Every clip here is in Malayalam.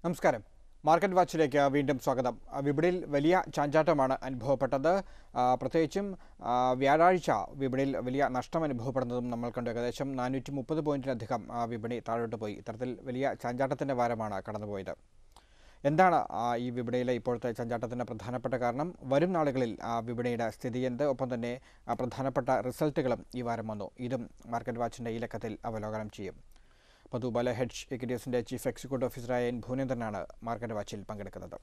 നമസ്കാരം മാർക്കറ്റ് വാച്ചിലേക്ക് വീണ്ടും സ്വാഗതം ആ, വിപണിയിൽ വലിയ ചാഞ്ചാട്ടമാണ് അനുഭവപ്പെട്ടത് ആ, പ്രത്യേകിച്ചും ആ, വ്യാഴാഴ്ച വിപണിയിൽ വലിയ നഷ്ടം അനുഭവപ്പെടുന്നതും നമ്മൾ കണ്ടു ഏകദേശം നാനൂറ്റി മുപ്പത് പോയിന്റിലധികം ആ, വിപണി താഴോട്ട് പോയി ഇത്തരത്തിൽ വലിയ ചാഞ്ചാട്ടത്തിൻ്റെ വാരമാണ് കടന്നുപോയത് എന്താണ് ആ, ഈ വിപണിയിലെ ഇപ്പോഴത്തെ ചാഞ്ചാട്ടത്തിൻ്റെ പ്രധാനപ്പെട്ട കാരണം വരും നാളുകളിൽ ആ, വിപണിയുടെ സ്ഥിതി എന്ത് ഒപ്പം തന്നെ ആ, പ്രധാനപ്പെട്ട റിസൾട്ടുകളും ഈ വാരം വന്നു ഇതും മാർക്കറ്റ് വാച്ചിൻ്റെ ഈ ലക്കത്തിൽ അവലോകനം ചെയ്യും പതുബാല ഹെഡ്ജ് ഇക്വിറ്റീസിൻ്റെ ചീഫ് എക്സിക്യൂട്ടീവ് ഓഫീസറായ എൻ ഭുവനേന്ദ്രനാണ് മാർക്കറ്റ് വാച്ചിൽ പങ്കെടുക്കുന്നത്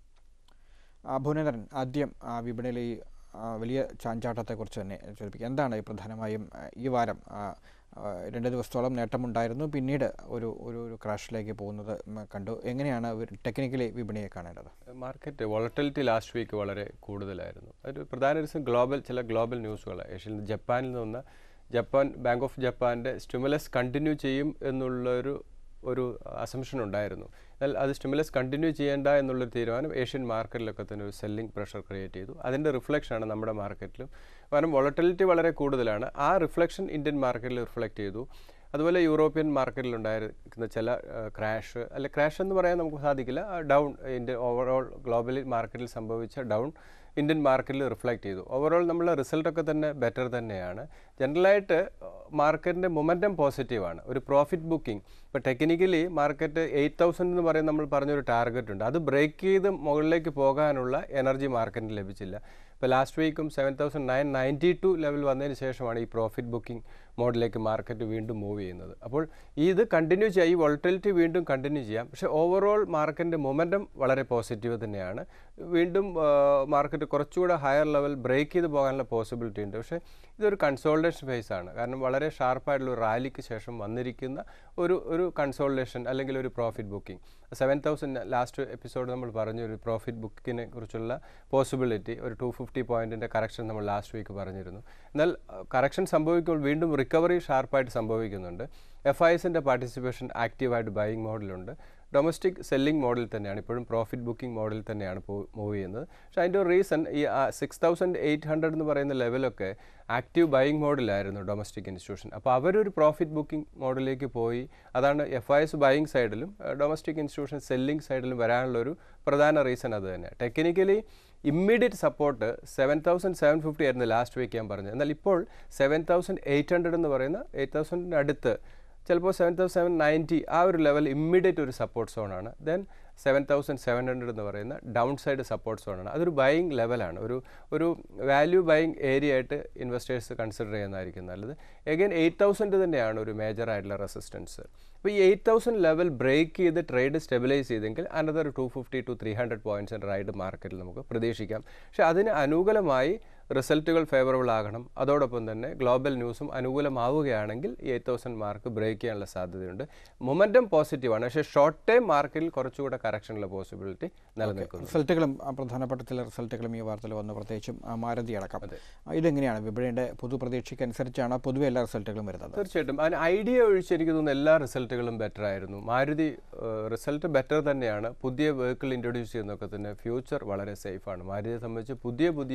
ആ, ഭുവനേന്ദ്രൻ ആദ്യം ആ, വിപണിയിലെ ഈ ആ, വലിയ ചാഞ്ചാട്ടത്തെക്കുറിച്ച് തന്നെ ചോദിപ്പിക്കുക എന്താണ് ഈ പ്രധാനമായും ആ, ഈ വാരം ആ, ആ, രണ്ട് ദിവസത്തോളം നേട്ടമുണ്ടായിരുന്നു പിന്നീട് ഒരു ഒരു ഒരു ക്രാഷിലേക്ക് പോകുന്നത് ഉം, കണ്ടു എങ്ങനെയാണ് ടെക്നിക്കലി വിപണിയെ കാണേണ്ടത് മാർക്കറ്റ് വോളട്ടിലിറ്റി ലാസ്റ്റ് വീക്ക് വളരെ കൂടുതലായിരുന്നു ഒരു പ്രധാന ദിവസം ഗ്ലോബൽ ചില ഗ്ലോബൽ ന്യൂസുകൾ ഏഷ്യയിൽ നിന്ന് ജപ്പാനിൽ നിന്ന് ജപ്പാൻ ബാങ്ക് ഓഫ് ജപ്പാൻ്റെ സ്റ്റിമുലസ് കണ്ടിന്യൂ ചെയ്യും എന്നുള്ളൊരു ഒരു അസംഷൻ ഉണ്ടായിരുന്നു എന്നാൽ അത് സ്റ്റിമുലസ് കണ്ടിന്യൂ ചെയ്യേണ്ട എന്നുള്ളൊരു തീരുമാനം ഏഷ്യൻ മാർക്കറ്റിലൊക്കെ തന്നെ ഒരു സെല്ലിംഗ് പ്രഷർ ക്രിയേറ്റ് ചെയ്തു അതിൻ്റെ റിഫ്ലക്ഷനാണ് നമ്മുടെ മാർക്കറ്റിലും കാരണം വോളട്ടിലിറ്റി വളരെ കൂടുതലാണ് ആ റിഫ്ലക്ഷൻ ഇന്ത്യൻ മാർക്കറ്റിൽ റിഫ്ലക്റ്റ് ചെയ്തു അതുപോലെ യൂറോപ്യൻ മാർക്കറ്റിൽ ഉണ്ടായിരിക്കുന്ന ചില ക്രാഷ് അല്ലെ ക്രാഷ് എന്ന് പറയാൻ നമുക്ക് സാധിക്കില്ല ഡൗൺ ഇന്ത്യ ഓവറോൾ ഗ്ലോബലി മാർക്കറ്റിൽ സംഭവിച്ച ഡൗൺ ഇന്ത്യൻ മാർക്കറ്റിൽ റിഫ്ലക്റ്റ് ചെയ്തു ഓവറോൾ നമ്മളെ റിസൾട്ടൊക്കെ തന്നെ ബെറ്റർ തന്നെയാണ് ജനറലായിട്ട് മാർക്കറ്റിൻ്റെ മൊമെൻറ്റം പോസിറ്റീവാണ് ഒരു പ്രോഫിറ്റ് ബുക്കിംഗ് ഇപ്പോൾ ടെക്നിക്കലി മാർക്കറ്റ് എയ്റ്റ് തൗസൻഡ് എന്ന് പറയുന്ന നമ്മൾ പറഞ്ഞൊരു ടാർഗറ്റ് ഉണ്ട് അത് ബ്രേക്ക് ചെയ്ത് മുകളിലേക്ക് പോകാനുള്ള എനർജി മാർക്കറ്റിന് ലഭിച്ചില്ല ഇപ്പോൾ ലാസ്റ്റ് വീക്കും seven thousand nine ninety two level വന്നതിന് ശേഷമാണ് ഈ പ്രോഫിറ്റ് ബുക്കിംഗ് മോഡിലേക്ക് മാർക്കറ്റ് വീണ്ടും മൂവ് ചെയ്യുന്നത് അപ്പോൾ ഇത് കണ്ടിന്യൂ ചെയ്യാം ഈ വോളട്ടിലിറ്റി വീണ്ടും കണ്ടിന്യൂ ചെയ്യാം പക്ഷേ ഓവറോൾ മാർക്കറ്റിൻ്റെ മൊമെൻറ്റം വളരെ പോസിറ്റീവ് തന്നെയാണ് വീണ്ടും മാർക്കറ്റ് കുറച്ചുകൂടെ ഹയർ ലെവൽ ബ്രേക്ക് ചെയ്ത് പോകാനുള്ള പോസിബിലിറ്റി ഉണ്ട് പക്ഷേ ഇതൊരു കൺസോൾട്ടേഷൻ ഫേസ് ആണ് കാരണം വളരെ ഷാർപ്പായിട്ടുള്ള ഒരു റാലിക്ക് ശേഷം വന്നിരിക്കുന്ന ഒരു ഒരു കൺസോൾട്ടേഷൻ അല്ലെങ്കിൽ ഒരു profit booking seven thousand last episode നമ്മൾ പറഞ്ഞു ഒരു പ്രോഫിറ്റ് ബുക്കിനെ കുറിച്ചുള്ള പോസിബിലിറ്റി ഒരു ടു ഫിഫ്റ്റി പോയിൻറ്റിൻ്റെ കറക്ഷൻ നമ്മൾ ലാസ്റ്റ് വീക്ക് പറഞ്ഞിരുന്നു എന്നാൽ കറക്ഷൻ സംഭവിക്കുമ്പോൾ വീണ്ടും റിക്കവറി ഷാർപ്പായിട്ട് സംഭവിക്കുന്നുണ്ട് എഫ് ഐ എസിൻ്റെ പാർട്ടിസിപ്പേഷൻ ആക്റ്റീവായിട്ട് ബൈയിങ് മോഡലുണ്ട് ഡൊമസ്റ്റിക് സെല്ലിംഗ് മോഡൽ തന്നെയാണ് ഇപ്പോഴും പ്രോഫിറ്റ് ബുക്കിംഗ് മോഡൽ തന്നെയാണ് മൂവ് ചെയ്യുന്നത് പക്ഷേ അതിൻ്റെ ഒരു റീസൺ ഈ സിക്സ് തൗസൻഡ് എയ്റ്റ് ഹൺഡ്രഡ് എന്ന് പറയുന്ന ലെവലൊക്കെ ആക്റ്റീവ് ബൈയിങ് മോഡലായിരുന്നു ഡൊമസ്റ്റിക് ഇൻസ്റ്റിറ്റ്യൂഷൻ അപ്പോൾ അവരൊരു പ്രോഫിറ്റ് ബുക്കിംഗ് മോഡലിലേക്ക് പോയി അതാണ് എഫ് ഐ എസ് ബൈയിങ് സൈഡിലും ഡൊമസ്റ്റിക് ഇൻസ്റ്റിറ്റ്യൂഷൻ സെല്ലിംഗ് സൈഡിലും വരാനുള്ള ഒരു പ്രധാന റീസൺ അത് തന്നെയാണ് technically immediate support seven thousand seven fifty ആയിരുന്നു ലാസ്റ്റ് വീക്ക് ഞാൻ പറഞ്ഞത് എന്നാൽ ഇപ്പോൾ സെവൻ തൗസൻഡ് എയ്റ്റ് ഹൺഡ്രഡ് എന്ന് പറയുന്ന എയ്റ്റ് തൗസൻഡിന് അടുത്ത് ചിലപ്പോൾ സെവൻ തൗസൻഡ് സെവൻ നയൻറ്റി ആ ഒരു ലെവൽ ഇമ്മീഡിയറ്റ് ഒരു സപ്പോർട്ട് സോണാണ് then seven thousand seven hundred എന്ന് പറയുന്ന ഡൗൺ സൈഡ് സപ്പോർട്ട് സോണാണ് അതൊരു ബൈയിങ് ലെവലാണ് ഒരു ഒരു വാല്യൂ ബൈയിങ് ഏരിയ ആയിട്ട് ഇൻവെസ്റ്റേഴ്സ് കൺസിഡർ ചെയ്യുന്നതായിരിക്കും നല്ലത് എഗൈൻ എയ്റ്റ് തൗസൻഡ് തന്നെയാണ് ഒരു മേജർ ആയിട്ടുള്ള റെസിസ്റ്റൻസ് അപ്പോൾ ഈ എയ്റ്റ് തൗസൻഡ് ലെവൽ ബ്രേക്ക് ചെയ്ത് ട്രേഡ് സ്റ്റെബിലൈസ് ചെയ്തെങ്കിൽ another two fifty to three hundred points ride മാർക്കറ്റിൽ നമുക്ക് പ്രതീക്ഷിക്കാം പക്ഷേ അതിന് അനുകൂലമായി റിസൾട്ടുകൾ ഫേവറബിൾ ആകണം അതോടൊപ്പം തന്നെ ഗ്ലോബൽ ന്യൂസും അനുകൂലമാവുകയാണെങ്കിൽ ഈ എയ്റ്റ് തൗസൻഡ് മാർക്ക് ബ്രേക്ക് ചെയ്യാനുള്ള സാധ്യതയുണ്ട് മൊമെൻറ്റം പോസിറ്റീവാണ് പക്ഷേ ഷോർട്ട് ടൈം മാർക്കറ്റിൽ കുറച്ചുകൂടെ കറക്ഷനുള്ള പോസിബിലിറ്റി നിലനിൽക്കുന്നു റിസൾട്ടുകളും ആ, പ്രധാനപ്പെട്ട ചില റിസൾട്ടുകളും ഈ വാർത്തയിൽ വന്നു പ്രത്യേകിച്ചും ആ, മാരുതി അടക്കം ആ, ഇതെങ്ങനെയാണ് വിപണിയുടെ പൊതു പ്രതീക്ഷയ്ക്കനുസരിച്ചാണ് പൊതുവെ എല്ലാ റിസൾട്ടുകളും വരുന്നത് തീർച്ചയായിട്ടും അതിന് ഐഡിയ ഒഴിച്ച് എനിക്ക് തോന്നുന്നു എല്ലാ റിസൾട്ടുകളും ബെറ്റർ ആയിരുന്നു മാരുതി റിസൾട്ട് ബെറ്റർ തന്നെയാണ് പുതിയ വെഹിക്കിൾ ഇൻട്രൊഡ്യൂസ് ചെയ്യുന്നതൊക്കെ തന്നെ ഫ്യൂച്ചർ വളരെ സേഫാണ് മാരുതിയെ സംബന്ധിച്ച് പുതിയ പുതിയ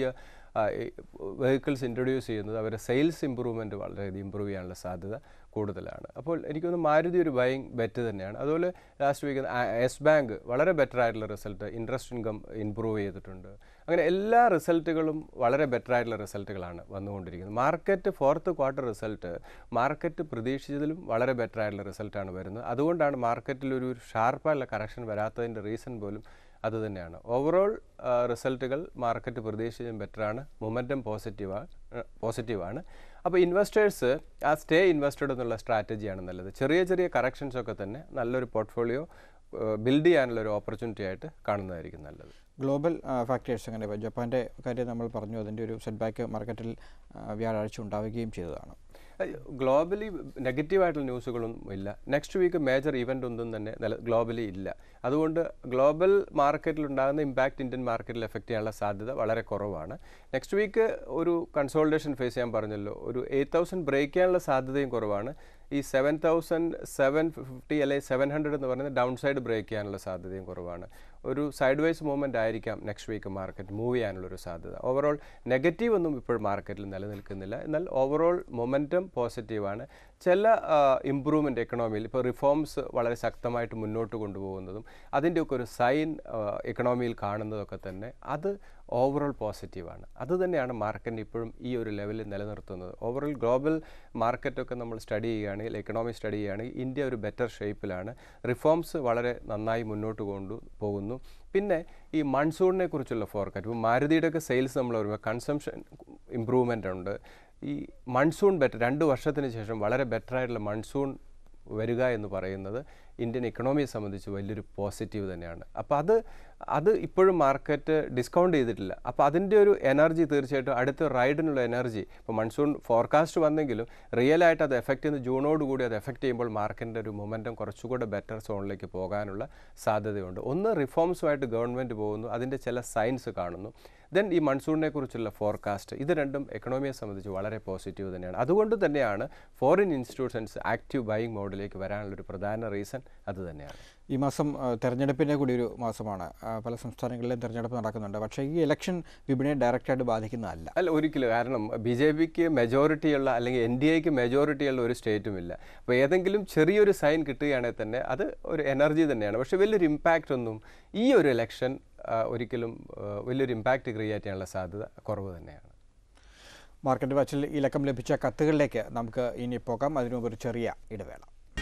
വെഹിക്കിൾസ് ഇൻട്രൊഡ്യൂസ് ചെയ്യുന്നത് അവരുടെ സെയിൽസ് ഇമ്പ്രൂവ്മെൻറ്റ് വളരെയധികം ഇമ്പ്രൂവ് ചെയ്യാനുള്ള സാധ്യത കൂടുതലാണ് അപ്പോൾ എനിക്കൊന്ന് മാരുതി ഒരു ബൈങ് ബെറ്റ് തന്നെയാണ് അതുപോലെ ലാസ്റ്റ് വീക്ക് എസ് ബാങ്ക് വളരെ ബെറ്റർ ആയിട്ടുള്ള റിസൾട്ട് ഇൻട്രസ്റ്റ് ഇൻകം ഇമ്പ്രൂവ് ചെയ്തിട്ടുണ്ട് അങ്ങനെ എല്ലാ റിസൾട്ടുകളും വളരെ ബെറ്റർ ആയിട്ടുള്ള റിസൾട്ടുകളാണ് വന്നുകൊണ്ടിരിക്കുന്നത് market fourth quarter result market പ്രതീക്ഷിച്ചതിലും വളരെ ബെറ്റർ ആയിട്ടുള്ള റിസൾട്ടാണ് വരുന്നത് അതുകൊണ്ടാണ് മാർക്കറ്റിൽ ഒരു ഷാർപ്പായിട്ടുള്ള കറക്ഷൻ വരാത്തതിൻ്റെ റീസൺ പോലും അതുതന്നെയാണ് ഓവറോൾ റിസൾട്ടുകൾ മാർക്കറ്റ് പ്രതീക്ഷിച്ചതും ബെറ്ററാണ് മൊമെൻറ്റം പോസിറ്റീവാണ് പോസിറ്റീവാണ് അപ്പോൾ ഇൻവെസ്റ്റേഴ്സ് ആ സ്റ്റേ ഇൻവെസ്റ്റഡ് എന്നുള്ള സ്ട്രാറ്റജിയാണ് നല്ലത് ചെറിയ ചെറിയ കറക്ഷൻസ് ഒക്കെ തന്നെ നല്ലൊരു പോർട്ട്ഫോളിയോ ബിൽഡ് ചെയ്യാനുള്ള ഒരു ഓപ്പർച്യൂണിറ്റി ആയിട്ട് കാണുന്നതായിരിക്കും നല്ലത് ഗ്ലോബൽ ഫാക്ടേഴ്സ് അങ്ങനെ ഇപ്പോൾ ജപ്പാൻ്റെ കാര്യം നമ്മൾ പറഞ്ഞു അതിൻ്റെ ഒരു സെറ്റ് ബാക്ക് മാർക്കറ്റിൽ ആ, വ്യാഴാഴ്ച ഉണ്ടാവുകയും ചെയ്തതാണ് ഗ്ലോബലി നെഗറ്റീവായിട്ടുള്ള ന്യൂസുകളൊന്നും ഇല്ല നെക്സ്റ്റ് വീക്ക് മേജർ ഇവൻ്റ് ഒന്നും തന്നെ ഗ്ലോബലി ഇല്ല അതുകൊണ്ട് ഗ്ലോബൽ മാർക്കറ്റിൽ ഉണ്ടാകുന്ന ഇമ്പാക്റ്റ് ഇന്ത്യൻ മാർക്കറ്റിൽ എഫക്റ്റ് ചെയ്യാനുള്ള സാധ്യത വളരെ കുറവാണ് നെക്സ്റ്റ് വീക്ക് ഒരു കൺസോൾട്ടേഷൻ ഫേസ് ചെയ്യാൻ പറഞ്ഞല്ലോ ഒരു എയ്റ്റ് തൗസൻഡ് ബ്രേക്ക് ചെയ്യാനുള്ള സാധ്യതയും കുറവാണ് ഈ സെവൻ തൗസൻഡ് സെവൻ ഫിഫ്റ്റി അല്ലെങ്കിൽ സെവൻ ഹൺഡ്രഡ് എന്ന് പറയുന്നത് ഡൗൺ സൈഡ് ബ്രേക്ക് ചെയ്യാനുള്ള സാധ്യതയും കുറവാണ് ഒരു സൈഡ് വൈസ് മൂവ്മെൻറ്റ് ആയിരിക്കാം നെക്സ്റ്റ് വീക്ക് മാർക്കറ്റ് മൂവ് ചെയ്യാനുള്ളൊരു സാധ്യത ഓവറോൾ നെഗറ്റീവ് ഒന്നും ഇപ്പോൾ മാർക്കറ്റിൽ നിലനിൽക്കുന്നില്ല എന്നാൽ ഓവറോൾ മൊമെൻറ്റം പോസിറ്റീവാണ് ചില ഇമ്പ്രൂവ്മെൻ്റ് എക്കണോമിയിൽ ഇപ്പോൾ റിഫോംസ് വളരെ ശക്തമായിട്ട് മുന്നോട്ട് കൊണ്ടുപോകുന്നതും അതിൻ്റെയൊക്കെ ഒരു സൈൻ എക്കണോമിയിൽ കാണുന്നതൊക്കെ തന്നെ അത് ഓവറോൾ പോസിറ്റീവാണ് അത് തന്നെയാണ് മാർക്കറ്റിന് ഇപ്പോഴും ഈ ഒരു ലെവലിൽ നിലനിർത്തുന്നത് ഓവറോൾ ഗ്ലോബൽ മാർക്കറ്റൊക്കെ നമ്മൾ സ്റ്റഡി ചെയ്യുകയാണെങ്കിൽ എക്കണോമി സ്റ്റഡി ചെയ്യുകയാണെങ്കിൽ ഇന്ത്യ ഒരു ബെറ്റർ ഷേപ്പിലാണ് റിഫോംസ് വളരെ നന്നായി മുന്നോട്ട് കൊണ്ടു പോകുന്നു പിന്നെ ഈ മൺസൂണിനെ കുറിച്ചുള്ള ഫോർകാസ്റ്റ് ഇപ്പോൾ മാരുതിയുടെയൊക്കെ സെയിൽസ് നമ്മൾ പറയുമ്പോൾ കൺസംഷൻ ഇമ്പ്രൂവ്മെൻ്റ് ഉണ്ട് ഈ മൺസൂൺ ബെറ്റർ രണ്ട് വർഷത്തിന് ശേഷം വളരെ ബെറ്ററായിട്ടുള്ള മൺസൂൺ വരിക എന്ന് പറയുന്നത് ഇന്ത്യൻ ഇക്കണോമിയെ സംബന്ധിച്ച് വലിയൊരു പോസിറ്റീവ് തന്നെയാണ് അപ്പോൾ അത് അത് ഇപ്പോഴും മാർക്കറ്റ് ഡിസ്കൗണ്ട് ചെയ്തിട്ടില്ല അപ്പോൾ അതിൻ്റെ ഒരു എനർജി തീർച്ചയായിട്ടും അടുത്ത റൈഡിനുള്ള എനർജി ഇപ്പോൾ മൺസൂൺ ഫോർകാസ്റ്റ് വന്നെങ്കിലും റിയൽ ആയിട്ട് അത് എഫക്റ്റ് ചെയ്യുന്ന ജൂണോടുകൂടി അത് എഫക്റ്റ് ചെയ്യുമ്പോൾ മാർക്കറ്റിൻ്റെ ഒരു മൊമെൻറ്റം കുറച്ചുകൂടെ ബെറ്റർ സോണിലേക്ക് പോകാനുള്ള സാധ്യതയുണ്ട് ഒന്ന് റിഫോംസുമായിട്ട് ഗവൺമെൻറ് പോകുന്നു അതിൻ്റെ ചില സയൻസ് കാണുന്നു ദെൻ ഈ മൺസൂണിനെ കുറിച്ചുള്ള ഫോർകാസ്റ്റ് ഇത് രണ്ടും എക്കണോമിയെ സംബന്ധിച്ച് വളരെ പോസിറ്റീവ് തന്നെയാണ് അതുകൊണ്ട് തന്നെയാണ് ഫോറിൻ ഇൻസ്റ്റിറ്റ്യൂഷൻസ് ആക്റ്റീവ് ബൈയിങ് മോഡിലേക്ക് വരാനുള്ളൊരു പ്രധാന റീസൺ അത് തന്നെയാണ് ഈ മാസം ആ, തെരഞ്ഞെടുപ്പിൻ്റെ കൂടി ഒരു മാസമാണ് ആ, പല സംസ്ഥാനങ്ങളിലും തെരഞ്ഞെടുപ്പ് നടക്കുന്നുണ്ട് പക്ഷേ ഈ ഇലക്ഷൻ വിപണിയെ ഡയറക്റ്റായിട്ട് ബാധിക്കുന്നതല്ല അല്ല ഒരിക്കലും കാരണം ബി ജെ പിക്ക് മെജോറിറ്റിയുള്ള അല്ലെങ്കിൽ എൻ ഡി എക്ക് മെജോറിറ്റിയുള്ള ഒരു സ്റ്റേറ്റും ഇല്ല അപ്പോൾ ഏതെങ്കിലും ചെറിയൊരു സൈൻ കിട്ടുകയാണെങ്കിൽ തന്നെ അത് ഒരു എനർജി തന്നെയാണ് പക്ഷേ വലിയൊരു ഇമ്പാക്റ്റ് ഒന്നും ഈ ഒരു ഇലക്ഷൻ ഒരിക്കലും ആ, വലിയൊരു ഇമ്പാക്റ്റ് ക്രിയേറ്റ് ചെയ്യാനുള്ള സാധ്യത കുറവ് തന്നെയാണ് മാർക്കറ്റ് വാച്ചിൽ ഈ ലക്കം ലഭിച്ച കത്തുകളിലേക്ക് നമുക്ക് ഇനി പോകാം അതിനു മുമ്പ് ഒരു ചെറിയ ഇടവേള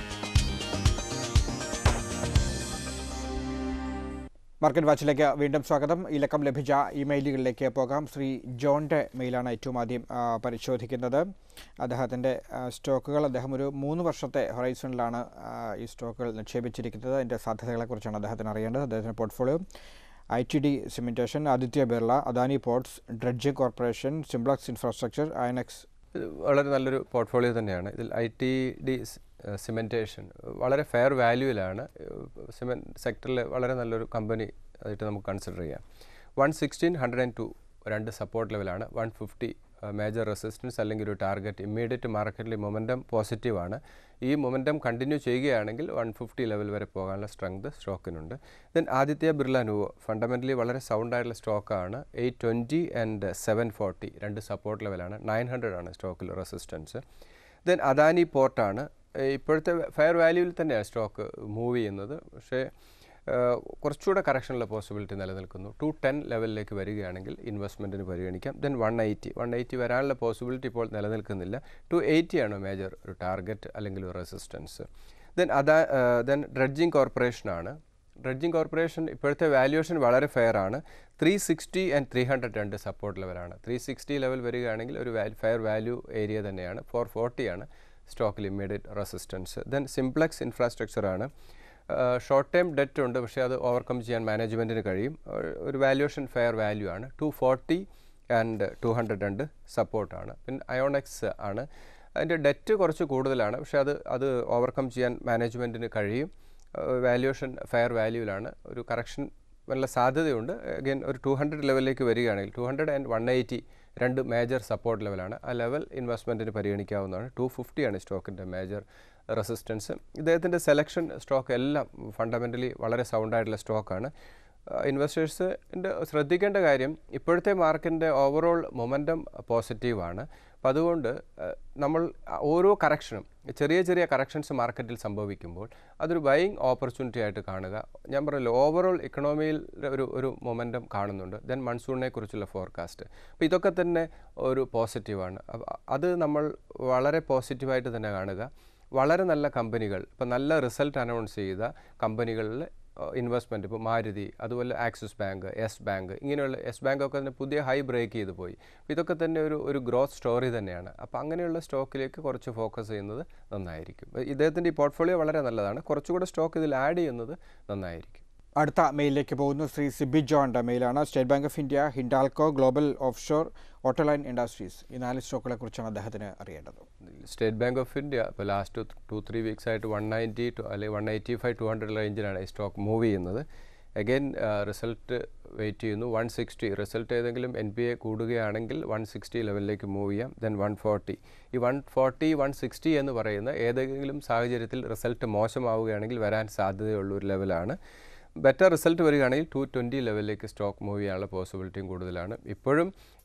മാർക്കറ്റ് വാച്ചിലേക്ക് വീണ്ടും സ്വാഗതം ഈ ലക്കം ലഭിച്ച ഇമെയിലുകളിലേക്ക് പോകാം ശ്രീ ജോണിൻ്റെ മെയിലാണ് ഏറ്റവും ആദ്യം ആ, പരിശോധിക്കുന്നത് അദ്ദേഹത്തിൻ്റെ ആ, സ്റ്റോക്കുകൾ അദ്ദേഹം ഒരു മൂന്ന് വർഷത്തെ ഹൊറൈസണിലാണ് ആ, ഈ സ്റ്റോക്കുകൾ നിക്ഷേപിച്ചിരിക്കുന്നത് അതിൻ്റെ സാധ്യതകളെക്കുറിച്ചാണ് അദ്ദേഹത്തിന് അറിയേണ്ടത് അദ്ദേഹത്തിൻ്റെ portfolio I T D Cementation Aditya Birla Adani Ports Dredging Corporation Simplex Infrastructure Inox ഇത് വളരെ നല്ലൊരു പോർട്ട്ഫോളിയോ തന്നെയാണ് ഇതിൽ ഐ ടി ഡി സിമെൻറ്റേഷൻ വളരെ ഫെയർ വാല്യൂവിലാണ് സിമെൻറ്റ് സെക്ടറിൽ വളരെ നല്ലൊരു കമ്പനി ആയിട്ട് നമുക്ക് കൺസിഡർ ചെയ്യാം one sixteen hundred and two രണ്ട് സപ്പോർട്ട് ലെവലാണ് വൺ ഫിഫ്റ്റി മേജർ റെസിസ്റ്റൻസ് അല്ലെങ്കിൽ ഒരു ടാർഗറ്റ് ഇമ്മീഡിയറ്റ് മാർക്കറ്റിൽ മൊമെൻറ്റം പോസിറ്റീവാണ് ഈ മൊമെൻറ്റം കണ്ടിന്യൂ ചെയ്യുകയാണെങ്കിൽ വൺ ഫിഫ്റ്റി ലെവൽ വരെ പോകാനുള്ള സ്ട്രെങ്ത് സ്റ്റോക്കിനുണ്ട് then Aditya Birla Nuvo fundamentally വളരെ സൗണ്ട് ആയിട്ടുള്ള സ്റ്റോക്കാണ് eight twenty and seven forty രണ്ട് സപ്പോർട്ട് ലെവലാണ് നയൻ ഹൺഡ്രഡ് ആണ് സ്റ്റോക്കിൽ റെസിസ്റ്റൻസ് ദെൻ അദാനി പോർട്ടാണ് ഇപ്പോഴത്തെ ഫെയർ വാല്യൂവിൽ തന്നെയാണ് സ്റ്റോക്ക് മൂവ് ചെയ്യുന്നത് പക്ഷേ ഏഹ്, കുറച്ചുകൂടെ കറക്ഷനുള്ള പോസിബിലിറ്റി നിലനിൽക്കുന്നു ടു ടെൻ ലെവലിലേക്ക് വരികയാണെങ്കിൽ ഇൻവെസ്റ്റ്മെൻറ്റിന് പരിഗണിക്കാം then one eighty one eighty വരാനുള്ള പോസിബിലിറ്റി ഇപ്പോൾ നിലനിൽക്കുന്നില്ല ടു എയ്റ്റി ആണ് മേജർ ഒരു ടാർഗറ്റ് അല്ലെങ്കിൽ ഒരു റെസിസ്റ്റൻസ് ദെൻ അതാ ദെൻ ഡ്രഡ്ജിങ് കോർപ്പറേഷനാണ് ഡ്രഡ്ജിംഗ് കോർപ്പറേഷൻ ഇപ്പോഴത്തെ വാല്യുവേഷൻ വളരെ ഫെയർ ആണ് three sixty and three hundred രണ്ട് സപ്പോർട്ട് ലെവലാണ് ത്രീ സിക്സ്റ്റി ലെവൽ വരികയാണെങ്കിൽ ഒരു ഫെയർ വാല്യൂ ഏരിയ തന്നെയാണ് ഫോർ ഫോർട്ടിയാണ് സ്റ്റോക്കിൽ immediate resistance then Simplex Infrastructure ആണ് ഷോർട്ട് ടൈം ഡെറ്റ് ഉണ്ട് പക്ഷേ അത് ഓവർകം ചെയ്യാൻ മാനേജ്മെൻറ്റിന് കഴിയും ഒരു- ഒരു വാല്യുവേഷൻ ഫെയർ വാല്യൂ ആണ് two forty and two hundred രണ്ട് സപ്പോർട്ടാണ് പിന്നെ അയോണെക്സ് ആണ് അതിൻ്റെ ഡെറ്റ് കുറച്ച് കൂടുതലാണ് പക്ഷേ അത് അത് ഓവർകം ചെയ്യാൻ മാനേജ്മെൻറ്റിന് കഴിയും വാല്യുവേഷൻ ഫെയർ വാല്യൂവിലാണ് ഒരു കറക്ഷൻ നല്ല സാധ്യതയുണ്ട് അഗൈൻ ഒരു ടു ഹൺഡ്രഡ് ലെവലിലേക്ക് വരികയാണെങ്കിൽ two hundred and one eighty രണ്ട് മേജർ സപ്പോർട്ട് ലെവലാണ് ആ ലെവൽ ഇൻവെസ്റ്റ്മെൻറ്റിന് പരിഗണിക്കാവുന്നതാണ് ടു ഫിഫ്റ്റിയാണ് സ്റ്റോക്കിൻ്റെ മേജർ റെസിസ്റ്റൻസ് ഇദ്ദേഹത്തിൻ്റെ സെലക്ഷൻ സ്റ്റോക്ക് എല്ലാം ഫണ്ടമെൻ്റലി വളരെ സൗണ്ടായിട്ടുള്ള സ്റ്റോക്കാണ് ഇൻവെസ്റ്റേഴ്സിൻ്റെ ശ്രദ്ധിക്കേണ്ട കാര്യം ഇപ്പോഴത്തെ മാർക്കറ്റിൻ്റെ ഓവറോൾ മൊമെൻറ്റം പോസിറ്റീവാണ് അപ്പോൾ അതുകൊണ്ട് അഹ്, നമ്മൾ ഓരോ കറക്ഷനും ചെറിയ ചെറിയ കറക്ഷൻസ് മാർക്കറ്റിൽ സംഭവിക്കുമ്പോൾ അതൊരു ബൈയിങ് ഓപ്പർച്യൂണിറ്റി ആയിട്ട് കാണുക ഞാൻ പറഞ്ഞല്ലോ ഓവറോൾ ഇക്കണോമിയിൽ ഒരു ഒരു മൊമെൻറ്റം കാണുന്നുണ്ട് ദെൻ മൺസൂണിനെ കുറിച്ചുള്ള ഫോർകാസ്റ്റ് അപ്പോൾ ഇതൊക്കെ തന്നെ ഒരു പോസിറ്റീവാണ് അപ്പ- അത് നമ്മൾ വളരെ പോസിറ്റീവായിട്ട് തന്നെ കാണുക വളരെ നല്ല കമ്പനികൾ ഇപ്പോൾ നല്ല റിസൾട്ട് അനൗൺസ് ചെയ്ത കമ്പനികളിൽ ഇൻവെസ്റ്റ്മെൻറ്റ് ഇപ്പോൾ മാരുതി അതുപോലെ ആക്സിസ് ബാങ്ക് യെസ് ബാങ്ക് ഇങ്ങനെയുള്ള യെസ് ബാങ്ക് ഒക്കെ തന്നെ പുതിയ ഹൈ ബ്രേക്ക് ചെയ്ത് പോയി അപ്പോൾ ഇതൊക്കെ തന്നെ ഒരു ഒരു ഗ്രോത്ത് സ്റ്റോറി തന്നെയാണ് അപ്പോൾ അങ്ങനെയുള്ള സ്റ്റോക്കിലേക്ക് കുറച്ച് ഫോക്കസ് ചെയ്യുന്നത് നന്നായിരിക്കും ഇദ്ദേഹത്തിൻ്റെ ഈ പോർട്ട്ഫോളിയോ വളരെ നല്ലതാണ് കുറച്ചുകൂടെ സ്റ്റോക്ക് ഇതിൽ ആഡ് ചെയ്യുന്നത് നന്നായിരിക്കും അടുത്ത മെയിലിലേക്ക് പോകുന്നു ശ്രീ സിബി ജോണിൻ്റെ മെയിലാണ് State Bank of India Hindalco Global Offshore Autoline Industries ഈ നാല് സ്റ്റോക്കുകളെ കുറിച്ചാണ് അദ്ദേഹത്തിന് അറിയേണ്ടത് സ്റ്റേറ്റ് ബാങ്ക് ഓഫ് ഇന്ത്യ ഇപ്പോൾ ലാസ്റ്റ് ടു ത്രീ വീക്സ് ആയിട്ട് വൺ നയൻറ്റി ടു അല്ലെങ്കിൽ one eighty five two hundred റേഞ്ചിലാണ് ഈ സ്റ്റോക്ക് മൂവ് ചെയ്യുന്നത് അഗൈൻ റിസൾട്ട് വെയിറ്റ് ചെയ്യുന്നു വൺ സിക്സ്റ്റി റിസൾട്ട് ഏതെങ്കിലും എൻ പി എ കൂടുകയാണെങ്കിൽ വൺ സിക്സ്റ്റി ലെവലിലേക്ക് മൂവ് ചെയ്യാം ദെൻ വൺ ഫോർട്ടി ഈ വൺ ഫോർട്ടി വൺ സിക്സ്റ്റി എന്ന് പറയുന്ന ഏതെങ്കിലും സാഹചര്യത്തിൽ റിസൾട്ട് മോശമാവുകയാണെങ്കിൽ വരാൻ സാധ്യതയുള്ള ഒരു ലെവലാണ് ബെറ്റർ റിസൾട്ട് വരികയാണെങ്കിൽ ടു ട്വൻറ്റി ലെവലിലേക്ക് സ്റ്റോക്ക് മൂവ് ചെയ്യാനുള്ള പോസിബിലിറ്റിയും കൂടുതലാണ് ഇപ്പോഴും ഈ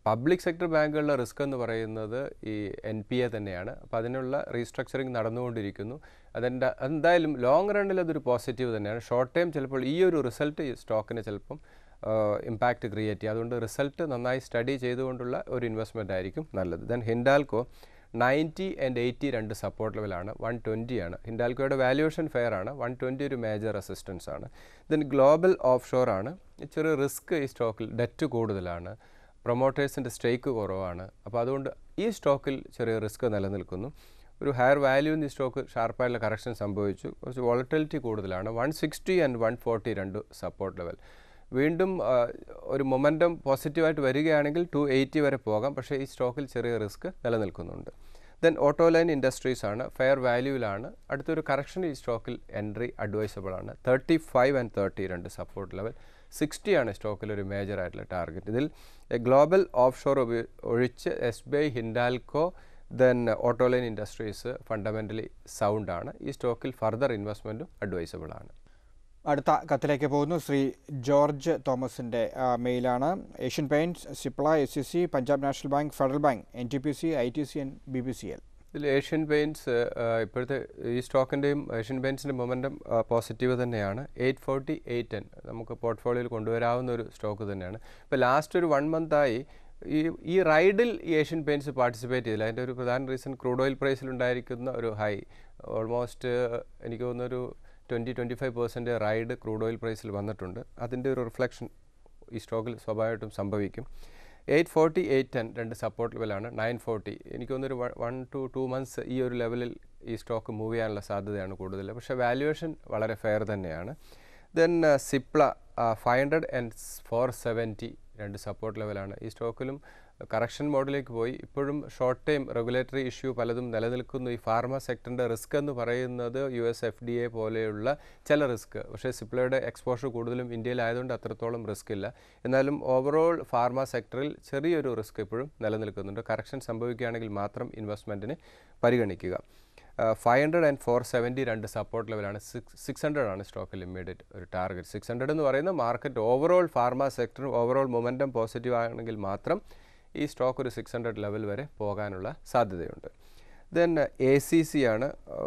പബ്ലിക് സെക്ടർ ബാങ്കുകളുടെ റിസ്ക് എന്ന് പറയുന്നത് ഈ എൻ പി എ തന്നെയാണ് അപ്പോൾ അതിനുള്ള റീസ്ട്രക്ചറിങ് നടന്നുകൊണ്ടിരിക്കുന്നു അതെന്താ എന്തായാലും ലോങ് റണ്ണിൽ അതൊരു പോസിറ്റീവ് തന്നെയാണ് ഷോർട്ട് ടൈം ചിലപ്പോൾ ഈ ഒരു റിസൾട്ട് ഈ സ്റ്റോക്കിന് ചിലപ്പം ഇമ്പാക്റ്റ് ക്രിയേറ്റ് ചെയ്യും അതുകൊണ്ട് റിസൾട്ട് നന്നായി സ്റ്റഡി ചെയ്തുകൊണ്ടുള്ള ഒരു ഇൻവെസ്റ്റ്മെൻ്റ് ആയിരിക്കും നല്ലത് then Hindalco ninety and eighty രണ്ട് സപ്പോർട്ട് ലെവലാണ് വൺ ട്വൻറ്റി ആണ് ഹിൻഡാൽക്കോയുടെ വാല്യുവേഷൻ ഫെയർ ആണ് വൺ ട്വൻറ്റി ഒരു മേജർ റെസിസ്റ്റൻസ് ആണ് ദെൻ ഗ്ലോബൽ ഓഫ് ഷോർ ആണ് ചെറിയ റിസ്ക് ഈ സ്റ്റോക്കിൽ ഡെറ്റ് കൂടുതലാണ് പ്രൊമോട്ടേഴ്സിൻ്റെ സ്റ്റേക്ക് കുറവാണ് അപ്പോൾ അതുകൊണ്ട് ഈ സ്റ്റോക്കിൽ ചെറിയ റിസ്ക് നിലനിൽക്കുന്നു ഒരു ഹയർ വാല്യൂ ഈ സ്റ്റോക്ക് ഷാർപ്പായിട്ടുള്ള കറക്ഷൻ സംഭവിച്ചു കുറച്ച് വോളറ്റിലിറ്റി കൂടുതലാണ് one sixty and one forty രണ്ട് സപ്പോർട്ട് ലെവൽ വീണ്ടും ആ, ഒരു മൊമെൻറ്റം പോസിറ്റീവായിട്ട് വരികയാണെങ്കിൽ ടു എയ്റ്റി വരെ പോകാം പക്ഷേ ഈ സ്റ്റോക്കിൽ ചെറിയ റിസ്ക് നിലനിൽക്കുന്നുണ്ട് ദെൻ ഓട്ടോലൈൻ ഇൻഡസ്ട്രീസ് ആണ് ഫെയർ വാല്യൂവിലാണ് അടുത്തൊരു കറക്ഷൻ ഈ സ്റ്റോക്കിൽ എൻട്രി അഡ്വൈസബിൾ ആണ് തേർട്ടി ഫൈവ് ആൻഡ് തേർട്ടി രണ്ട് സപ്പോർട്ട് ലെവൽ സിക്സ്റ്റി ആണ് സ്റ്റോക്കിൽ ഒരു മേജർ ആയിട്ടുള്ള ടാർഗറ്റ് ഇതിൽ ഗ്ലോബൽ ഓഫ് ഷോർ ഒഴിച്ച് S B I Hindalco then Autoline Industries fundamentally sound ആണ് ഈ സ്റ്റോക്കിൽ ഫർദർ ഇൻവെസ്റ്റ്മെൻറ്റും അഡ്വൈസബിൾ ആണ് അടുത്ത കത്തിലേക്ക് പോകുന്നു ശ്രീ ജോർജ് തോമസിൻ്റെ ആ, മെയിലാണ് Asian Paints Cipla S C C Punjab National Bank Federal Bank N T P C I T C and B B C L ഇതിൽ ഏഷ്യൻ പെയിൻറ്റ്സ് ഇപ്പോഴത്തെ ഈ സ്റ്റോക്കിൻ്റെയും ഏഷ്യൻ പെയിൻറ്റ്സിൻ്റെ മൊമെൻറ്റം പോസിറ്റീവ് തന്നെയാണ് എയ്റ്റ് ഫോർട്ടി എയ്റ്റ് ടെൻ നമുക്ക് പോർട്ട്ഫോളിയോയിൽ കൊണ്ടുവരാവുന്ന ഒരു സ്റ്റോക്ക് തന്നെയാണ് ഇപ്പോൾ ലാസ്റ്റ് ഒരു വൺ മന്തായി ഈ ഈ റൈഡിൽ ഈ ഏഷ്യൻ പെയിൻറ്റ്സ് പാർട്ടിസിപ്പേറ്റ് ചെയ്തില്ല അതിൻ്റെ ഒരു പ്രധാന റീസൺ ക്രൂഡ് ഓയിൽ പ്രൈസിൽ ഉണ്ടായിരിക്കുന്ന ഒരു ഹൈ ഓൾമോസ്റ്റ് എനിക്ക് തോന്നുന്നൊരു twenty twenty five percent rise crude oil പ്രൈസിൽ വന്നിട്ടുണ്ട് അതിൻ്റെ ഒരു റിഫ്ലക്ഷൻ ഈ സ്റ്റോക്കിൽ സ്വാഭാവികമായിട്ടും സംഭവിക്കും എയ്റ്റ് ഫോർട്ടി എയ്റ്റ് ടെൻ രണ്ട് സപ്പോർട്ട് ലെവലാണ് നയൻ ഫോർട്ടി എനിക്ക് തോന്നുന്നൊരു വൺ ടു ടു മന്ത്സ് ഈ ഒരു ലെവലിൽ ഈ സ്റ്റോക്ക് മൂവ് ചെയ്യാനുള്ള സാധ്യതയാണ് കൂടുതൽ പക്ഷേ വാല്യുവേഷൻ വളരെ ഫെയർ തന്നെയാണ് then Cipla five hundred and four seventy രണ്ട് സപ്പോർട്ട് ലെവലാണ് ഈ സ്റ്റോക്കിലും കറക്ഷൻ മോഡിലേക്ക് പോയി ഇപ്പോഴും ഷോർട്ട് ടൈം റെഗുലേറ്ററി ഇഷ്യൂ പലതും നിലനിൽക്കുന്നു ഈ ഫാർമ സെക്ടറിൻ്റെ റിസ്ക് എന്ന് പറയുന്നത് U S F D A പോലെയുള്ള ചില റിസ്ക് പക്ഷേ സിപ്ലയുടെ എക്സ്പോഷർ കൂടുതലും ഇന്ത്യയിലായതുകൊണ്ട് അത്രത്തോളം റിസ്ക് ഇല്ല എന്നാലും ഓവറോൾ ഫാർമ സെക്ടറിൽ ചെറിയൊരു റിസ്ക് ഇപ്പോഴും നിലനിൽക്കുന്നുണ്ട് കറക്ഷൻ സംഭവിക്കുകയാണെങ്കിൽ മാത്രം ഇൻവെസ്റ്റ്മെൻറ്റിന് പരിഗണിക്കുക five hundred and four seventy രണ്ട് സപ്പോർട്ട് ലെവലാണ് സിക്സ് സിക്സ് ഹൺഡ്രഡ് ആണ് സ്റ്റോക്കിൽ ഇമ്മീഡിയറ്റ് ഒരു ടാർഗറ്റ് സിക്സ് ഹൺഡ്രഡ് എന്ന് പറയുന്ന market overall pharma sector overall momentum positive ആണെങ്കിൽ മാത്രം ഈ സ്റ്റോക്ക് ഒരു സിക്സ് ഹൺഡ്രഡ് ലെവൽ വരെ പോകാനുള്ള സാധ്യതയുണ്ട് ദെൻ എ സി സി ആണ്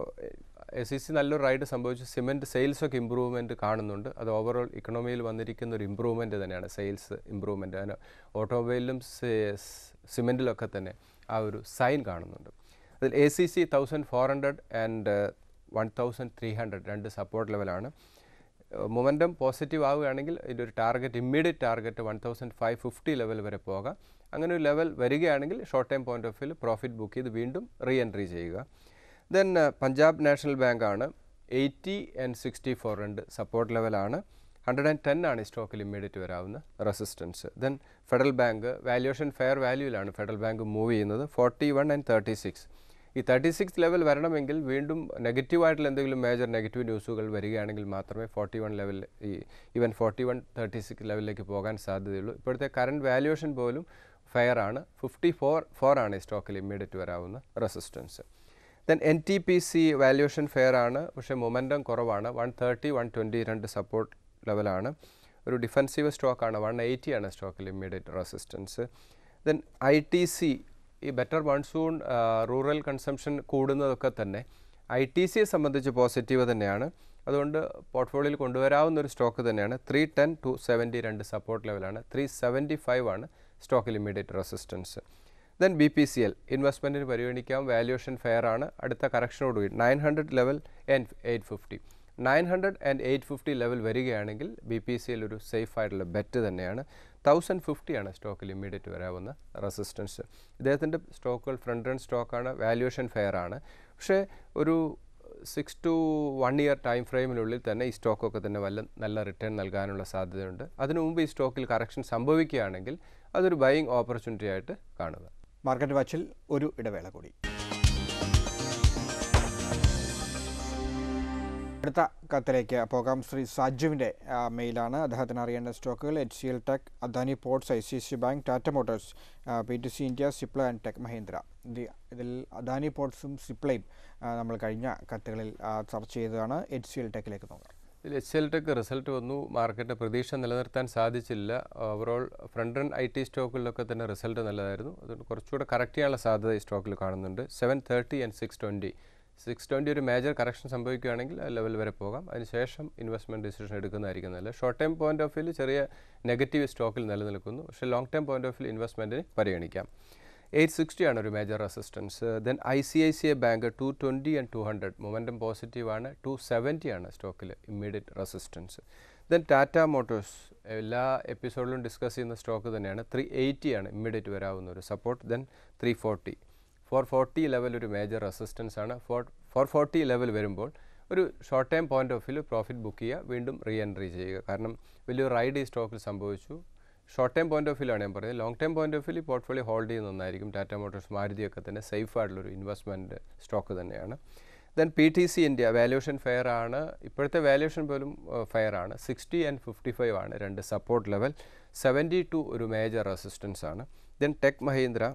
എ സി സി നല്ലൊരു റൈഡ് സംഭവിച്ചു സിമെൻറ്റ് സെയിൽസൊക്കെ ഇമ്പ്രൂവ്മെൻറ്റ് കാണുന്നുണ്ട് അത് ഓവറോൾ ഇക്കണോമിയിൽ വന്നിരിക്കുന്ന ഒരു ഇമ്പ്രൂവ്മെൻറ്റ് തന്നെയാണ് സെയിൽസ് ഇമ്പ്രൂവ്മെൻറ്റ് അതിന് ഓട്ടോമൊബൈലിലും സിമെൻറ്റിലൊക്കെ തന്നെ ആ ഒരു സൈൻ കാണുന്നുണ്ട് അതിൽ A C C thousand four hundred and one thousand three hundred രണ്ട് സപ്പോർട്ട് ലെവലാണ് മൊമെൻറ്റം പോസിറ്റീവ് ആവുകയാണെങ്കിൽ ഇതിൻ്റെ ഒരു target immediate target one thousand five fifty level വരെ പോകാം അങ്ങനെ ഒരു ലെവൽ വരികയാണെങ്കിൽ short time point of view profit book ചെയ്ത് വീണ്ടും റീ എൻട്രി ചെയ്യുക ദെൻ പഞ്ചാബ് നാഷണൽ ബാങ്ക് ആണ് എയ്റ്റി ആൻഡ് സിക്സ്റ്റി ഫോർ രണ്ട് സപ്പോർട്ട് ലെവലാണ് ഹൺഡ്രഡ് ആൻഡ് ടെൻ ആണ് ഈ സ്റ്റോക്കിൽ ഇമ്മീഡിയറ്റ് വരാവുന്ന resistance then Federal Bank valuation fair വാല്യൂവിലാണ് ഫെഡറൽ ബാങ്ക് മൂവ് ചെയ്യുന്നത് forty one and thirty six ഈ തേർട്ടി സിക്സ് ലെവൽ വരണമെങ്കിൽ വീണ്ടും നെഗറ്റീവായിട്ടുള്ള എന്തെങ്കിലും മേജർ നെഗറ്റീവ് ന്യൂസുകൾ വരികയാണെങ്കിൽ മാത്രമേ ഫോർട്ടി വൺ ലെവൽ ഈ even forty one thirty six ലെവലിലേക്ക് പോകാൻ സാധ്യതയുള്ളൂ ഇപ്പോഴത്തെ കറണ്ട് വാല്യുവേഷൻ പോലും ഫെയർ ആണ് ഫിഫ്റ്റി ഫോർ ഫോർ ആണ് ഈ സ്റ്റോക്കിൽ ഇമ്മീഡിയറ്റ് വരാവുന്ന resistance then N T P C valuation fair ആണ് പക്ഷേ മൊമെൻറ്റം കുറവാണ് വൺ തേർട്ടി വൺ ട്വൻറ്റി രണ്ട് സപ്പോർട്ട് ലെവലാണ് ഒരു ഡിഫെൻസീവ് സ്റ്റോക്കാണ് വൺ എയ്റ്റി ആണ് സ്റ്റോക്കിൽ immediate resistance then I T C ഈ ബെറ്റർ മൺസൂൺ റൂറൽ കൺസംഷൻ കൂടുന്നതൊക്കെ തന്നെ ഐ ടി സിയെ സംബന്ധിച്ച് പോസിറ്റീവ് തന്നെയാണ് അതുകൊണ്ട് പോർട്ട്ഫോളിയോയിൽ കൊണ്ടുവരാവുന്ന ഒരു സ്റ്റോക്ക് തന്നെയാണ് ത്രീ ടെൻ ടു സെവൻറ്റി രണ്ട് സപ്പോർട്ട് ലെവലാണ് ത്രീ സെവൻറ്റി ഫൈവ് ആണ് സ്റ്റോക്കിൽ immediate resistance then B P C L ഇൻവെസ്റ്റ്മെൻറ്റിന് പരിഗണിക്കാം വാല്യുവേഷൻ ഫെയർ ആണ് അടുത്ത കറക്ഷനോട് കൂടി nine hundred level and eight fifty nine hundred and eight fifty level വരികയാണെങ്കിൽ ബി പി സി എൽ ഒരു സേഫ് ആയിട്ടുള്ള ബെറ്റ് തന്നെയാണ് തൗസൻഡ് ഫിഫ്റ്റിയാണ് സ്റ്റോക്കിൽ ഇമ്മീഡിയറ്റ് വരാവുന്ന റെസിസ്റ്റൻസ് ഇദ്ദേഹത്തിൻ്റെ സ്റ്റോക്കുകൾ ഫ്രണ്ട് റൺ സ്റ്റോക്കാണ് വാല്യുവേഷൻ ഫെയർ ആണ് പക്ഷേ ഒരു six to one year time ഫ്രെയിമിനുള്ളിൽ തന്നെ ഈ സ്റ്റോക്കൊക്കെ തന്നെ വല്ല നല്ല റിട്ടേൺ നൽകാനുള്ള സാധ്യതയുണ്ട് അതിനു മുമ്പ് ഈ സ്റ്റോക്കിൽ കറക്ഷൻ സംഭവിക്കുകയാണെങ്കിൽ അതൊരു ബൈയിങ് ഓപ്പർച്യൂണിറ്റി ആയിട്ട് കാണുക മാർക്കറ്റ് വാച്ചിൽ ഒരു ഇടവേള കൂടി അടുത്ത കത്തിലേക്ക് പോകാം ശ്രീ സാജുവിൻ്റെ ആ, മെയിലാണ് അദ്ദേഹത്തിന് അറിയേണ്ട സ്റ്റോക്കുകൾ H C L Tech Adani Ports I C C Bank Tata Motors P T C India Cipla and Tech Mahindra ഇത് ഇതിൽ അദാനി പോർട്സും സിപ്ലയും ആ, നമ്മൾ കഴിഞ്ഞ കത്തുകളിൽ ആ, ചർച്ച ചെയ്തതാണ് എച്ച് സി എൽ ടെക്കിലേക്ക് നോക്കാം ഇതിൽ എച്ച് എൽ ടെക് റിസൾട്ട് വന്നു മാർക്കറ്റിൻ്റെ പ്രതീക്ഷ നിലനിർത്താൻ സാധിച്ചില്ല overall front run I T സ്റ്റോക്കുകളിലൊക്കെ തന്നെ റിസൾട്ട് നല്ലതായിരുന്നു അതുകൊണ്ട് കുറച്ചുകൂടെ കറക്റ്റ് ചെയ്യാനുള്ള സാധ്യത ഈ സ്റ്റോക്കിൽ കാണുന്നുണ്ട് seven thirty and six twenty six twenty ഒരു മേജർ കറക്ഷൻ സംഭവിക്കുകയാണെങ്കിൽ ആ ലെവൽ വരെ പോകാം അതിനുശേഷം ഇൻവെസ്റ്റ്മെൻറ്റ് ഡിസിഷൻ എടുക്കുന്നതായിരിക്കും നല്ലത് ഷോർട്ട് ടൈം പോയിന്റ് ഓഫ് വ്യൂവിൽ ചെറിയ നെഗറ്റീവ് സ്റ്റോക്കിൽ നിലനിൽക്കുന്നു പക്ഷേ long time point of view ഇൻവെസ്റ്റ്മെൻറ്റിന് പരിഗണിക്കാം എയ്റ്റ് സിക്സ്റ്റി ആണ് ഒരു major resistance then I C I C I Bank two twenty and two hundred momentum positive ആണ് ടു സെവൻറ്റി ആണ് സ്റ്റോക്കിൽ immediate resistance then Tata Motors എല്ലാ എപ്പിസോഡിലും ഡിസ്കസ് ചെയ്യുന്ന സ്റ്റോക്ക് തന്നെയാണ് ത്രീ എയ്റ്റി ആണ് ഇമ്മീഡിയറ്റ് വരാവുന്ന ഒരു support then three forty four forty level ഒരു മേജർ റെസിസ്റ്റൻസ് ആണ് ഫോർ ഫോർ ഫോർട്ടി ലെവൽ വരുമ്പോൾ ഒരു short time point of view profit book ചെയ്യുക വീണ്ടും റീ എൻട്രി ചെയ്യുക കാരണം വലിയൊരു റൈഡ് ഈ സ്റ്റോക്കിൽ സംഭവിച്ചു short time point of view ആണ് ഞാൻ പറയുന്നത് long time point of view ഈ പോർട്ട്ഫോളിയോ ഹോൾഡ് ചെയ്യുന്ന ഒന്നായിരിക്കും ടാറ്റ മോട്ടോഴ്സ് മാരുതിയൊക്കെ തന്നെ സേഫ് ആയിട്ടുള്ളൊരു ഇൻവെസ്റ്റ്മെൻറ്റ് സ്റ്റോക്ക് തന്നെയാണ് then P T C India valuation fair ആണ് ഇപ്പോഴത്തെ വാല്യൂഷൻ പോലും ഫെയർ ആണ് സിക്സ്റ്റി ആൻഡ് ഫിഫ്റ്റി ഫൈവ് ആണ് രണ്ട് സപ്പോർട്ട് ലെവൽ സെവൻറ്റി ടു ഒരു മേജർ റെസിസ്റ്റൻസ് ആണ് ദെൻ ടെക് മഹീന്ദ്ര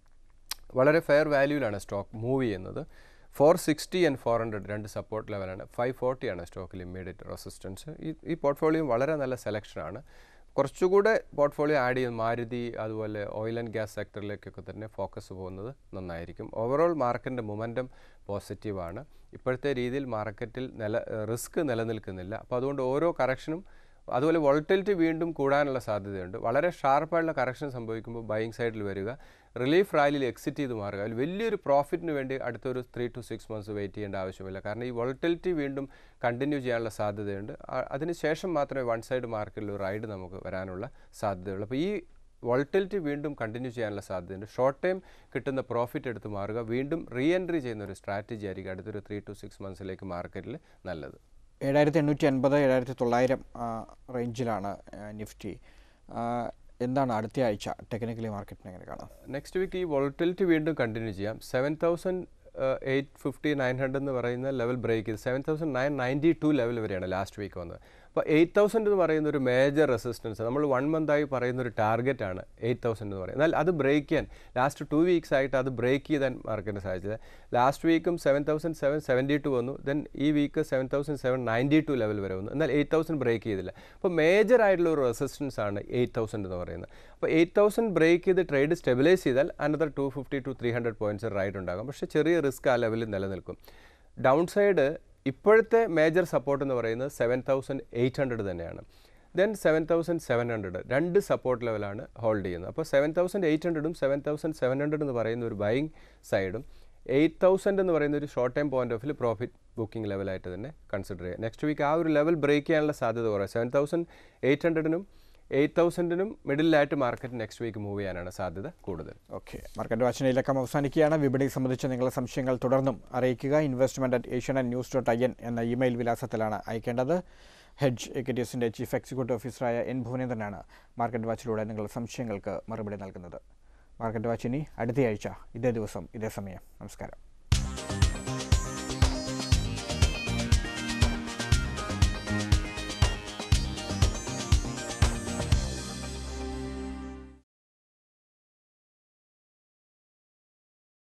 വളരെ ഫെയർ വാല്യൂവിലാണ് സ്റ്റോക്ക് മൂവ് ചെയ്യുന്നത് four sixty and four hundred രണ്ട് സപ്പോർട്ട് ലെവലാണ് ഫൈവ് ഫോർട്ടിയാണ് സ്റ്റോക്കിൽ ഇമ്മീഡിയറ്റ് റെസിസ്റ്റൻസ് ഈ ഈ പോർട്ട്ഫോളിയോ വളരെ നല്ല സെലക്ഷനാണ് കുറച്ചുകൂടെ പോർട്ട്ഫോളിയോ ആഡ് ചെയ്യും മാരുതി അതുപോലെ ഓയിൽ ആൻഡ് ഗ്യാസ് സെക്ടറിലേക്കൊക്കെ തന്നെ ഫോക്കസ് പോകുന്നത് നന്നായിരിക്കും ഓവറോൾ മാർക്കറ്റിൻ്റെ മൊമെൻറ്റം പോസിറ്റീവാണ് ഇപ്പോഴത്തെ രീതിയിൽ മാർക്കറ്റിൽ നില റിസ്ക് നിലനിൽക്കുന്നില്ല അപ്പോൾ അതുകൊണ്ട് ഓരോ കറക്ഷനും അതുപോലെ വോളറ്റിലിറ്റി വീണ്ടും കൂടാനുള്ള സാധ്യതയുണ്ട് വളരെ ഷാർപ്പായിട്ടുള്ള കറക്ഷൻ സംഭവിക്കുമ്പോൾ ബൈയിങ് സൈഡിൽ വരിക റിലീഫ് റാലിയിൽ എക്സിറ്റ് ചെയ്ത് മാറുക അതിൽ വലിയൊരു പ്രോഫിറ്റിന് വേണ്ടി അടുത്തൊരു three to six months wait ചെയ്യേണ്ട ആവശ്യമില്ല കാരണം ഈ വോളറ്റിലിറ്റി വീണ്ടും കണ്ടിന്യൂ ചെയ്യാനുള്ള സാധ്യതയുണ്ട് ആ- അതിനുശേഷം മാത്രമേ വൺ സൈഡ് മാർക്കറ്റിൽ ഒരു റൈഡ് നമുക്ക് വരാനുള്ള സാധ്യതയുള്ളൂ അപ്പോൾ ഈ വോൾട്ടിലിറ്റി വീണ്ടും കണ്ടിന്യൂ ചെയ്യാനുള്ള സാധ്യതയുണ്ട് ഷോർട്ട് ടൈം കിട്ടുന്ന പ്രോഫിറ്റ് എടുത്ത് മാറുക വീണ്ടും റീ എൻട്രി ചെയ്യുന്ന ഒരു സ്ട്രാറ്റജി ആയിരിക്കും അടുത്തൊരു ത്രീ ടു സിക്സ് മന്ത്സിലേക്ക് മാർക്കറ്റിൽ നല്ലത് ഏഴായിരത്തി എണ്ണൂറ്റി അൻപത് ഏഴായിരത്തി തൊള്ളായിരം റേഞ്ചിലാണ് ആ, നിഫ്റ്റി ആ, എന്താണ് അടുത്ത ആഴ്ച ടെക്നിക്കലി മാർക്കറ്റിനെ എങ്ങനെ കാണാം നെക്സ്റ്റ് വീക്ക് ഈ വോളറ്റിലിറ്റി വീണ്ടും കണ്ടിന്യൂ ചെയ്യാം seven thousand eight fifty nine hundred എന്ന് പറയുന്ന ലെവൽ ബ്രേക്ക് ചെയ്ത് seven thousand nine ninety two level വരെയാണ് ലാസ്റ്റ് വീക്ക് വന്നത് അപ്പോൾ എയ്റ്റ് തൗസൻഡ് എന്ന് പറയുന്ന ഒരു മേജർ റെസിസ്റ്റൻസ് നമ്മൾ വൺ മന്തായി പറയുന്ന ഒരു ടാർഗറ്റ് ആണ് എയ്റ്റ് തൗസൻഡ് എന്ന് പറയുന്നത് എന്നാൽ അത് ബ്രേക്ക് ചെയ്യാൻ ലാസ്റ്റ് ടു വീക്സ് ആയിട്ട് അത് ബ്രേക്ക് ചെയ്താൻ മാർക്കറ്റിന് സാധിച്ചത് ലാസ്റ്റ് വീക്കും seven thousand seven seventy two വന്നു ദെൻ ഈ week seven thousand seven ninety two level വരെ വന്നു എന്നാൽ എയ്റ്റ് തൗസൻഡ് ബ്രേക്ക് ചെയ്തില്ല അപ്പോൾ മേജർ ആയിട്ടുള്ള ഒരു റെസിസ്റ്റൻസ് ആണ് എയ്റ്റ് തൗസൻഡ് എന്ന് പറയുന്നത് അപ്പോൾ എയ്റ്റ് തൗസൻഡ് ബ്രേക്ക് ചെയ്ത് ട്രേഡ് സ്റ്റെബിലൈസ് ചെയ്താൽ another two fifty to three hundred points rise ഉണ്ടാകും പക്ഷേ ചെറിയ റിസ്ക് ആ ലെവലിൽ നിലനിൽക്കും ഡൗൺ സൈഡ് ഇപ്പോഴത്തെ മേജർ സപ്പോർട്ട് എന്ന് പറയുന്നത് സെവൻ തൗസൻഡ് എയ്റ്റ് ഹൺഡ്രഡ് തന്നെയാണ് then seven thousand seven hundred രണ്ട് സപ്പോർട്ട് ലെവലാണ് ഹോൾഡ് ചെയ്യുന്നത് അപ്പോൾ സെവൻ തൗസൻഡ് എയ്റ്റ് ഹൺഡ്രഡും സെവൻ തൗസൻഡ് സെവൻ ഹൺഡ്രഡ് എന്ന് പറയുന്ന ഒരു ബൈങ് സൈഡും എയ്റ്റ് തൗസൻഡ് എന്ന് പറയുന്ന ഒരു short time point of view profit booking ലെവലായിട്ട് തന്നെ കൺസിഡർ ചെയ്യുക നെക്സ്റ്റ് വീക്ക് ആ ഒരു ലെവൽ ബ്രേക്ക് ചെയ്യാനുള്ള സാധ്യത കുറവ് സെവൻ തൗസൻഡ് എയ്റ്റ് ഹൺഡ്രഡിനും എയ്റ്റ് തൗസൻഡിനും മിഡിലായിട്ട് മാർക്കറ്റ് നെക്സ്റ്റ് വീക്ക് മൂവ് ചെയ്യാനാണ് സാധ്യത കൂടുതൽ ഓക്കെ മാർക്കറ്റ് വാച്ചനയിലക്കം അവസാനിക്കുകയാണ് വിപണി സംബന്ധിച്ച് നിങ്ങളുടെ സംശയങ്ങൾ തുടർന്നും അറിയിക്കുക investment at Asianet news dot I N എന്ന ഇമെയിൽ വിലാസത്തിലാണ് അയക്കേണ്ടത് ഹെഡ്ജ് എക്വിറ്റീസിൻ്റെ ചീഫ് എക്സിക്യൂട്ടീവ് ഓഫീസറായ എൻ ഭുവനേന്ദ്രനാണ് മാർക്കറ്റ് വാച്ചിലൂടെ നിങ്ങളുടെ സംശയങ്ങൾക്ക് മറുപടി നൽകുന്നത് മാർക്കറ്റ് വാച്ച് ഇനി അടുത്തയാഴ്ച ഇതേ ദിവസം ഇതേ സമയം നമസ്കാരം